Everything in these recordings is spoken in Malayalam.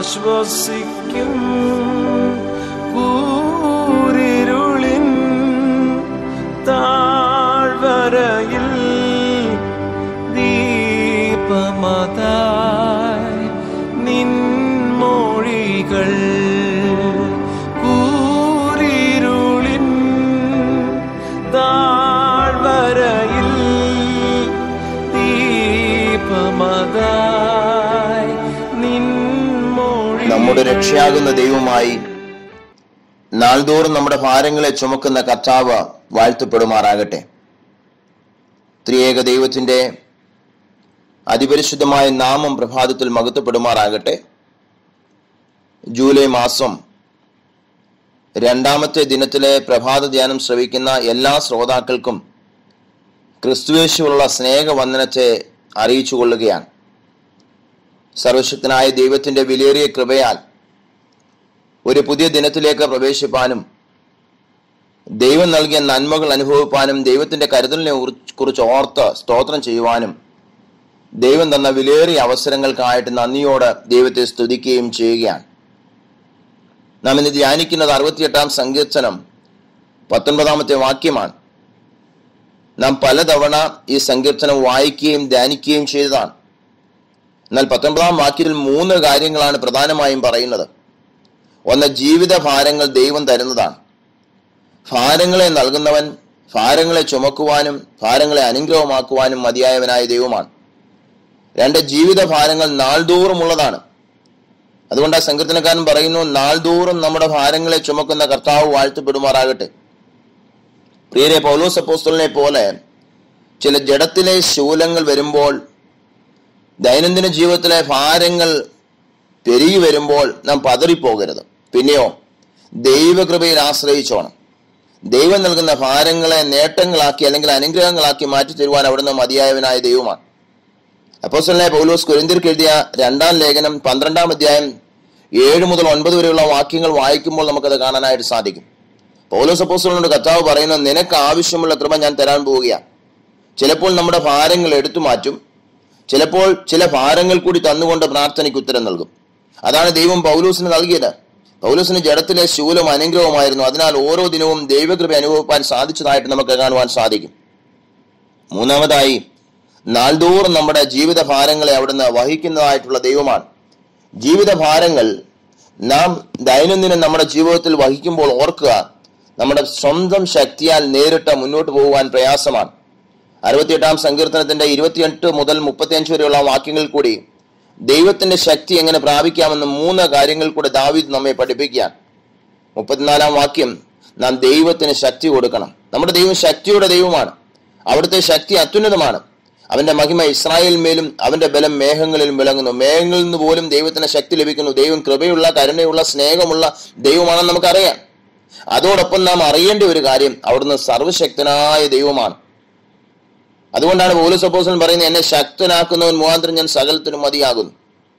ആശ്വസിക്കും കൂരിരുളിൻ താഴ്വരയിൽ ദീപമതായി നിൻമൊഴികൾ കൂരിരുളിൻ താഴ്വരയിൽ ദീപമതായി നിൻമൊഴി നമ്മുടെ രക്ഷയാകുന്ന ദൈവമായി നാൾതോറും നമ്മുടെ ഭാരങ്ങളെ ചുമക്കുന്ന കർത്താവ് വാഴ്ത്തപ്പെടുമാറാകട്ടെ ത്രിയേക ദൈവത്തിന്റെ അതിപരിശുദ്ധമായ നാമം പ്രഭാതത്തിൽ മഹത്വപ്പെടുമാറാകട്ടെ ജൂലൈ മാസം രണ്ടാമത്തെ ദിനത്തിലെ പ്രഭാത ധ്യാനം ശ്രവിക്കുന്ന എല്ലാ ശ്രോതാക്കൾക്കും ക്രിസ്തുവേശുള്ള സ്നേഹവന്ദനത്തെ അറിയിച്ചു കൊള്ളുകയാണ് സർവശക്തനായ ദൈവത്തിന്റെ വിലയേറിയ കൃപയാൽ ഒരു പുതിയ ദിനത്തിലേക്ക് പ്രവേശിപ്പാനും ദൈവം നൽകിയ നന്മകൾ അനുഭവിപ്പാനും ദൈവത്തിന്റെ കരുതലിനെ ഉറി- കുറിച്ച് ഓർത്ത് സ്തോത്രം ചെയ്യുവാനും ദൈവം തന്ന വിലയേറിയ അവസരങ്ങൾക്കായിട്ട് നന്ദിയോട് ദൈവത്തെ സ്തുതിക്കുകയും ചെയ്യുകയാണ് നാം ഇന്ന് ധ്യാനിക്കുന്നത് അറുപത്തിയെട്ടാം സങ്കീർത്തനം പത്തൊൻപതാമത്തെ വാക്യമാണ് നാം പലതവണ ഈ സങ്കീർത്തനം വായിക്കുകയും ധ്യാനിക്കുകയും ചെയ്തതാണ് എന്നാൽ പത്തൊൻപതാം വാക്യത്തിൽ മൂന്ന് കാര്യങ്ങളാണ് പ്രധാനമായും പറയുന്നത് ഒന്ന് ജീവിത ഭാരങ്ങൾ ദൈവം തരുന്നതാണ് ഭാരങ്ങളെ നൽകുന്നവൻ ഭാരങ്ങളെ ചുമക്കുവാനും ഭാരങ്ങളെ അനുഗ്രഹമാക്കുവാനും മതിയായവനായ ദൈവമാണ് രണ്ട് ജീവിത ഭാരങ്ങൾ നാൾതോറുമുള്ളതാണ് അതുകൊണ്ട് ആ സങ്കീർത്തനക്കാരൻ പറയുന്നു നാൾതോറും നമ്മുടെ ഭാരങ്ങളെ ചുമക്കുന്ന കർത്താവ് വാഴ്ത്തപ്പെടുമാറാകട്ടെ പ്രിയരെ പൗലോസ് അപ്പോസ്തലനെ പോലെ ചില ജഡത്തിലെ ശൂലങ്ങൾ വരുമ്പോൾ ദൈനംദിന ജീവിതത്തിലെ ഭാരങ്ങൾ പെരുകി വരുമ്പോൾ നാം പതറിപ്പോകരുത് പിന്നെയോ ദൈവകൃപയിൽ ആശ്രയിച്ചോണം ദൈവം നൽകുന്ന ഭാരങ്ങളെ നേട്ടങ്ങളാക്കി അല്ലെങ്കിൽ അനുഗ്രഹങ്ങളാക്കി മാറ്റി തരുവാൻ അവിടുന്ന് മതിയായവനായ ദൈവമാണ് അപ്പോസ്റ്റലിനെ പൗലോസ് കുരിന്തിർക്ക് എഴുതിയ രണ്ടാം ലേഖനം പന്ത്രണ്ടാം അധ്യായം ഏഴ് മുതൽ ഒൻപത് വരെയുള്ള വാക്യങ്ങൾ വായിക്കുമ്പോൾ നമുക്കത് കാണാനായിട്ട് സാധിക്കും പൗലോസ് അപ്പോസ്റ്റലിനോട് കർത്താവ് പറയുന്നത് നിനക്ക് ആവശ്യമുള്ള കൃപ ഞാൻ തരാൻ പോവുകയാണ് ചിലപ്പോൾ നമ്മുടെ ഭാരങ്ങൾ എടുത്തു മാറ്റും ചിലപ്പോൾ ചില ഭാരങ്ങൾ കൂടി തന്നുകൊണ്ട് പ്രാർത്ഥനയ്ക്ക് ഉത്തരം നൽകും അതാണ് ദൈവം പൗലൂസിന് നൽകിയത് പൗലൂസിന് ജഡത്തിലെ ശൂലം അനുഗ്രഹമായിരുന്നു അതിനാൽ ഓരോ ദിനവും ദൈവകൃപ അനുഭവിപ്പാൻ സാധിച്ചതായിട്ട് നമുക്ക് കാണുവാൻ സാധിക്കും മൂന്നാമതായി നാൾതോറും നമ്മുടെ ജീവിത ഭാരങ്ങളെ അവിടുന്ന് വഹിക്കുന്നതായിട്ടുള്ള ദൈവമാണ് ജീവിത ഭാരങ്ങൾ നാം ദൈനംദിനം നമ്മുടെ ജീവിതത്തിൽ വഹിക്കുമ്പോൾ ഓർക്കുക നമ്മുടെ സ്വന്തം ശക്തിയാൽ നേരിട്ട് മുന്നോട്ട് പോകുവാൻ പ്രയാസമാണ് അറുപത്തിയെട്ടാം സങ്കീർത്തനത്തിന്റെ ഇരുപത്തിയെട്ട് മുതൽ മുപ്പത്തിയഞ്ച് വരെയുള്ള വാക്യങ്ങളിൽ കൂടി ദൈവത്തിന്റെ ശക്തി എങ്ങനെ പ്രാപിക്കാമെന്ന് മൂന്ന് കാര്യങ്ങൾ കൂടെ ദാവീദ് നമ്മെ പഠിപ്പിക്കുകയാണ് മുപ്പത്തിനാലാം വാക്യം നാം ദൈവത്തിന് ശക്തി കൊടുക്കണം നമ്മുടെ ദൈവം ശക്തിയുടെ ദൈവമാണ് അവിടുത്തെ ശക്തി അത്യുന്നതമാണ് അവന്റെ മഹിമ ഇസ്രായേൽ മേലും അവന്റെ ബലം മേഘങ്ങളിലും വിളങ്ങുന്നു മേഘങ്ങളിൽ നിന്ന് പോലും ദൈവത്തിന് ശക്തി ലഭിക്കുന്നു ദൈവം കൃപയുള്ള കരുണയുള്ള സ്നേഹമുള്ള ദൈവമാണെന്ന് നമുക്കറിയാം അതോടൊപ്പം നാം അറിയേണ്ട ഒരു കാര്യം അവിടുന്ന് സർവശക്തനായ ദൈവമാണ് അതുകൊണ്ടാണ് പോലീസ് അപ്പോസൻ പറയുന്നത് എന്നെ ശക്തനാക്കുന്നവൻ മുഖാന്തരം ഞാൻ സകലത്തിനും മതിയാകുന്നു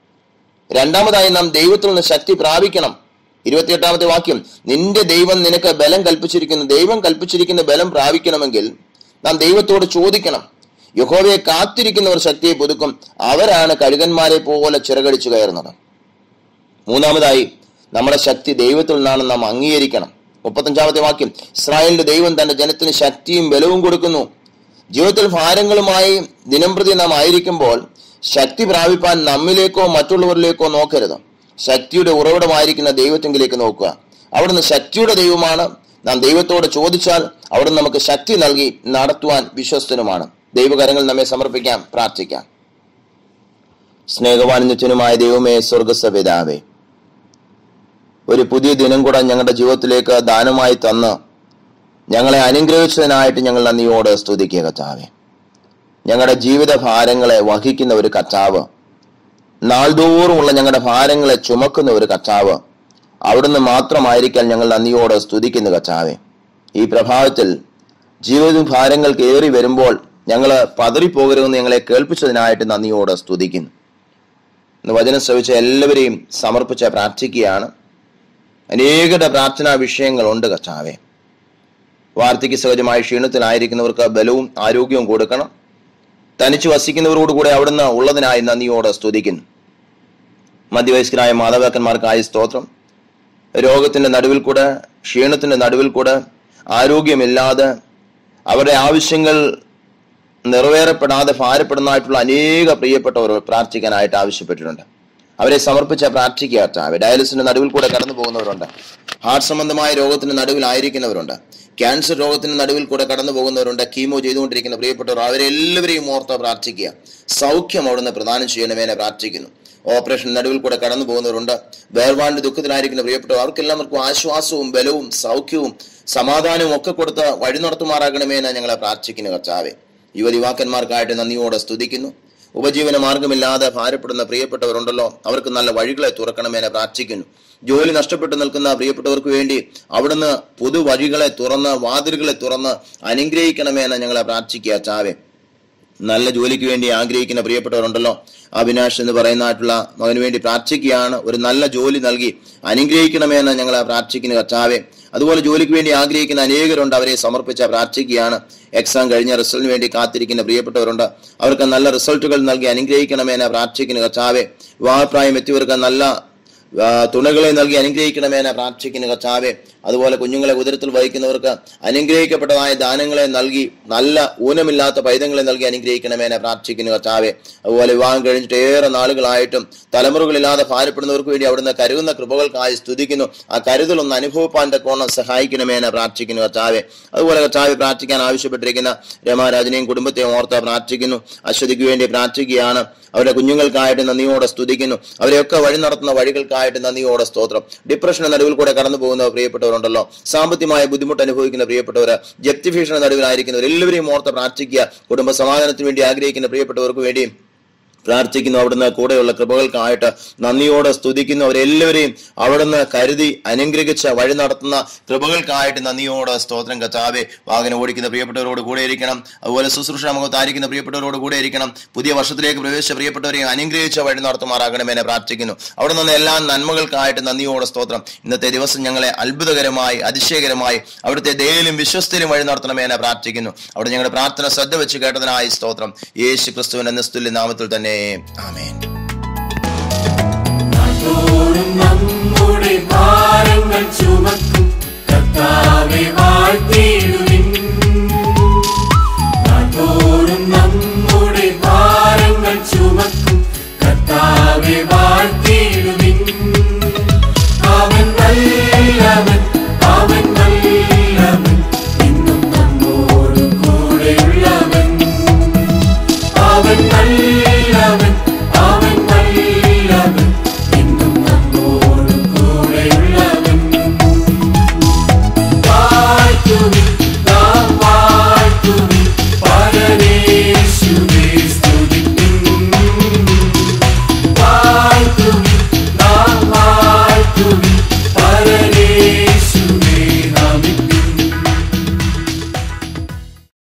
രണ്ടാമതായി നാം ദൈവത്തിൽ നിന്ന് ശക്തി പ്രാപിക്കണം ഇരുപത്തിയെട്ടാമത്തെ വാക്യം നിന്റെ ദൈവം നിനക്ക് ബലം കൽപ്പിച്ചിരിക്കുന്നു ദൈവം കൽപ്പിച്ചിരിക്കുന്ന ബലം പ്രാപിക്കണമെങ്കിൽ നാം ദൈവത്തോട് ചോദിക്കണം യഹോവയെ കാത്തിരിക്കുന്നവർ ശക്തിയെ പുതുക്കും അവരാണ് കഴുകന്മാരെ പോലെ ചിറകടിച്ചു കയറുന്നത് മൂന്നാമതായി നമ്മുടെ ശക്തി ദൈവത്തിൽ നിന്നാണ് നാം അംഗീകരിക്കണം മുപ്പത്തഞ്ചാമത്തെ വാക്യം ഇസ്രായേലിന്റെ ദൈവം തന്റെ ജനത്തിന് ശക്തിയും ബലവും കൊടുക്കുന്നു ജീവിതത്തിൽ ഭാരങ്ങളുമായി ദിനംപ്രതി നാം ആയിരിക്കുമ്പോൾ ശക്തി പ്രാപിപ്പാൻ നമ്മിലേക്കോ മറ്റുള്ളവരിലേക്കോ നോക്കരുത് ശക്തിയുടെ ഉറവിടമായിരിക്കുന്ന ദൈവത്തെങ്കിലേക്ക് നോക്കുക അവിടുന്ന് ശക്തിയുടെ ദൈവമാണ് നാം ദൈവത്തോട് ചോദിച്ചാൽ അവിടുന്ന് നമുക്ക് ശക്തി നൽകി നടത്തുവാൻ വിശ്വസ്തനുമാണ് ദൈവകരങ്ങൾ നമ്മെ സമർപ്പിക്കാം പ്രാർത്ഥിക്കാം സ്നേഹവാനിത്യനുമായ ദൈവമേ സ്വർഗസപിതാവേ ഒരു പുതിയ ദിനം കൂടെ ഞങ്ങളുടെ ജീവിതത്തിലേക്ക് ദാനമായി തന്ന് ഞങ്ങളെ അനുഗ്രഹിച്ചതിനായിട്ട് ഞങ്ങൾ നന്ദിയോട് സ്തുതിക്കുക കർത്താവെ ഞങ്ങളുടെ ജീവിത ഭാരങ്ങളെ വഹിക്കുന്ന ഒരു കർത്താവ് നാൾതോറുമുള്ള ഞങ്ങളുടെ ഭാരങ്ങളെ ചുമക്കുന്ന ഒരു കർത്താവ് അവിടുന്ന് മാത്രമായിരിക്കാൻ ഞങ്ങൾ നന്ദിയോട് സ്തുതിക്കുന്ന കർത്താവെ ഈ പ്രഭാവത്തിൽ ജീവിത ഭാരങ്ങൾ കയറി വരുമ്പോൾ ഞങ്ങൾ പതറിപ്പോകരുതെന്ന് ഞങ്ങളെ കേൾപ്പിച്ചതിനായിട്ട് നന്ദിയോട് സ്തുതിക്കുന്നു ഇന്ന് വചനം ശ്രവിച്ച എല്ലാവരെയും സമർപ്പിച്ച് പ്രാർത്ഥിക്കുകയാണ് അനേകരുടെ പ്രാർത്ഥനാ വിഷയങ്ങളുണ്ട് കർത്താവെ വാർദ്ധക്യ സഹജമായ ക്ഷീണത്തിലായിരിക്കുന്നവർക്ക് ബലവും ആരോഗ്യവും കൊടുക്കണം തനിച്ച് വസിക്കുന്നവരോട് കൂടെ അവിടുന്ന് ഉള്ളതിനായി നന്ദിയോട് സ്തുതിക്കുന്നു മധ്യവയസ്കരായ മാതാപിതാക്കന്മാർക്കായി സ്തോത്രം രോഗത്തിന്റെ നടുവിൽ കൂടെ ക്ഷീണത്തിന്റെ നടുവിൽ കൂടെ ആരോഗ്യമില്ലാതെ അവരുടെ ആവശ്യങ്ങൾ നിറവേറപ്പെടാതെ ഭാരപ്പെടുന്നതായിട്ടുള്ള അനേക പ്രിയപ്പെട്ടവർ പ്രാർത്ഥിക്കാനായിട്ട് ആവശ്യപ്പെട്ടിട്ടുണ്ട് അവരെ സമർപ്പിച്ച പ്രാർത്ഥിക്കുക കർത്താവേ ഡയാലിസിന്റെ നടുവിൽ കൂടെ കടന്നു പോകുന്നവരുണ്ട് ഹാർട്ട് സംബന്ധമായ രോഗത്തിന്റെ നടുവിലായിരിക്കുന്നവരുണ്ട് ക്യാൻസർ രോഗത്തിന്റെ നടുവിൽ കൂടെ കടന്നു പോകുന്നവരുണ്ട് കീമോ ചെയ്തുകൊണ്ടിരിക്കുന്ന പ്രിയപ്പെട്ടവർ അവരെല്ലാവരെയും ഓർത്ത് പ്രാർത്ഥിക്കുക സൗഖ്യം അവിടുന്ന് പ്രദാനം ചെയ്യണമെന്ന് പ്രാർത്ഥിക്കുന്നു ഓപ്പറേഷൻ നടുവിൽ കൂടെ കടന്നു പോകുന്നവരുണ്ട് വേർപാണ്ട് ദുഃഖത്തിലായിരിക്കുന്ന പ്രിയപ്പെട്ടവർ അവർക്കെല്ലാവർക്കും ആശ്വാസവും ബലവും സൗഖ്യവും സമാധാനവും ഒക്കെ കൊടുത്ത് വഴി നടത്തുമാറാകണമെന്ന് ഞങ്ങളെ പ്രാർത്ഥിക്കുന്നു കർത്താവെ യുവതി യുവാക്കന്മാർക്കായിട്ട് നന്ദിയോടെ സ്തുതിക്കുന്നു ഉപജീവന മാർഗമില്ലാതെ ഭാരപ്പെടുന്ന പ്രിയപ്പെട്ടവരുണ്ടല്ലോ അവർക്ക് നല്ല വഴികളെ തുറക്കണമെന്ന് പ്രാർത്ഥിക്കുന്നു ജോലി നഷ്ടപ്പെട്ടു നിൽക്കുന്ന പ്രിയപ്പെട്ടവർക്ക് വേണ്ടി അവിടുന്ന് പുതുവഴികളെ തുറന്ന് വാതിലുകളെ തുറന്ന് അനുഗ്രഹിക്കണമെന്ന് ഞങ്ങളെ പ്രാർത്ഥിക്കുക ചാവേ നല്ല ജോലിക്ക് വേണ്ടി ആഗ്രഹിക്കുന്ന പ്രിയപ്പെട്ടവരുണ്ടല്ലോ അവിനാഷ് എന്ന് പറയുന്നതായിട്ടുള്ള മകന് വേണ്ടി പ്രാർത്ഥിക്കുകയാണ് ഒരു നല്ല ജോലി നൽകി അനുഗ്രഹിക്കണമെന്ന് ഞങ്ങൾ പ്രാർത്ഥിക്കുന്ന കർത്താവെ അതുപോലെ ജോലിക്ക് വേണ്ടി ആഗ്രഹിക്കുന്ന അനേകരുണ്ട് അവരെ സമർപ്പിച്ച പ്രാർത്ഥിക്കുകയാണ് എക്സാം കഴിഞ്ഞ റിസൾട്ടിന് വേണ്ടി കാത്തിരിക്കുന്ന പ്രിയപ്പെട്ടവരുണ്ട് അവർക്ക് നല്ല റിസൾട്ടുകൾ നൽകി അനുഗ്രഹിക്കണമെന്ന് പ്രാർത്ഥിക്കുന്ന കർത്താവെ വിവാഹപ്രായം എത്തിയവർക്ക് നല്ല ആ, തുണകളെ നൽകി അനുഗ്രഹിക്കണമെന്ന് പ്രാർത്ഥിക്കുന്ന കർത്താവെ അതുപോലെ കുഞ്ഞുങ്ങളെ ഉദരത്തിൽ വഹിക്കുന്നവർക്ക് അനുഗ്രഹിക്കപ്പെട്ടതായ ദാനങ്ങളെ നൽകി നല്ല ഊനമില്ലാത്ത പൈതങ്ങളെ നൽകി അനുഗ്രഹിക്കണമെന്ന് പ്രാർത്ഥിക്കുന്ന കർത്താവെ അതുപോലെ വിവാഹം കഴിഞ്ഞിട്ട് ഏറെ നാളുകളായിട്ടും തലമുറകളില്ലാതെ ഭാരപ്പെടുന്നവർക്ക് വേണ്ടി അവിടുന്ന് കരുതുന്ന കൃപകൾക്കായി സ്തുതിക്കുന്നു ആ കരുതലൊന്ന് അനുഭവപ്പാന്റെ കോണം സഹായിക്കണമെന്ന് പ്രാർത്ഥിക്കുന്നു കർത്താവെ അതുപോലെ കർത്താവെ പ്രാർത്ഥിക്കാൻ ആവശ്യപ്പെട്ടിരിക്കുന്ന രമാരാജനെയും കുടുംബത്തെയും ഓർത്ത് പ്രാർത്ഥിക്കുന്നു അശ്വതിക്ക് വേണ്ടി പ്രാർത്ഥിക്കുകയാണ് അവരുടെ കുഞ്ഞുങ്ങൾക്കായിട്ട് നന്ദിയോടെ സ്തുതിക്കുന്നു അവരെയൊക്കെ വഴി നടത്തുന്ന വഴികൾക്കായിട്ട് നന്ദിയോടെ സ്തോത്രം ഡിപ്രഷന്റെ നടുവിൽ കൂടെ കടന്നു പോകുന്ന പ്രിയപ്പെട്ടവരുണ്ടല്ലോ സാമ്പത്തികമായ ബുദ്ധിമുട്ട് അനുഭവിക്കുന്ന പ്രിയപ്പെട്ടവർ ജപ്തി ഭീഷണി നടുവിലായിരിക്കുന്നവർ എല്ലാവരെയും ഓർത്ത് പ്രാർത്ഥിക്കുക കുടുംബ സമാധാനത്തിന് വേണ്ടി ആഗ്രഹിക്കുന്ന പ്രിയപ്പെട്ടവർക്ക് വേണ്ടി പ്രാർത്ഥിക്കുന്നു അവിടുന്ന് കൂടെയുള്ള കൃപകൾക്കായിട്ട് നന്ദിയോടെ സ്തുതിക്കുന്നു അവരെല്ലാവരെയും അവിടുന്ന് കരുതി അനുഗ്രഹിച്ച വഴി നടത്തുന്ന കൃപകൾക്കായിട്ട് നന്ദിയോടെ സ്തോത്രം കച്ചാവെ വാഹനം ഓടിക്കുന്ന പ്രിയപ്പെട്ടവരോട് കൂടെ ഇരിക്കണം അതുപോലെ ശുശ്രൂഷ മുഖത്തായിരിക്കുന്ന പ്രിയപ്പെട്ടവരോട് കൂടെ ഇരിക്കണം പുതിയ വർഷത്തിലേക്ക് പ്രവേശിച്ച പ്രിയപ്പെട്ടവരെയും അനുഗ്രഹിച്ച വഴി നടത്തുമാറാകണമെന്ന് പ്രാർത്ഥിക്കുന്നു അവിടെ നിന്ന് എല്ലാ നന്മകൾക്കായിട്ട് നന്ദിയോടെ സ്തോത്രം ഇന്നത്തെ ദിവസം ഞങ്ങളെ അത്ഭുതകരമായി അതിശയകരമായി അവിടുത്തെ ദയയിലും വിശ്വസ്തയിലും വഴി നടത്തണമെന്ന് പ്രാർത്ഥിക്കുന്നു അവിടെ ഞങ്ങളുടെ പ്രാർത്ഥന ശ്രദ്ധ വെച്ച് കേട്ടതിനായി സ്തോത്രം യേശു ക്രിസ്തുവിന്റെ നിസ്തുല്യ നാമത്തിൽ തന്നെ ആമേൻ തോറും നമ്മുടെ ഭാരങ്ങൾ ചുമക്കും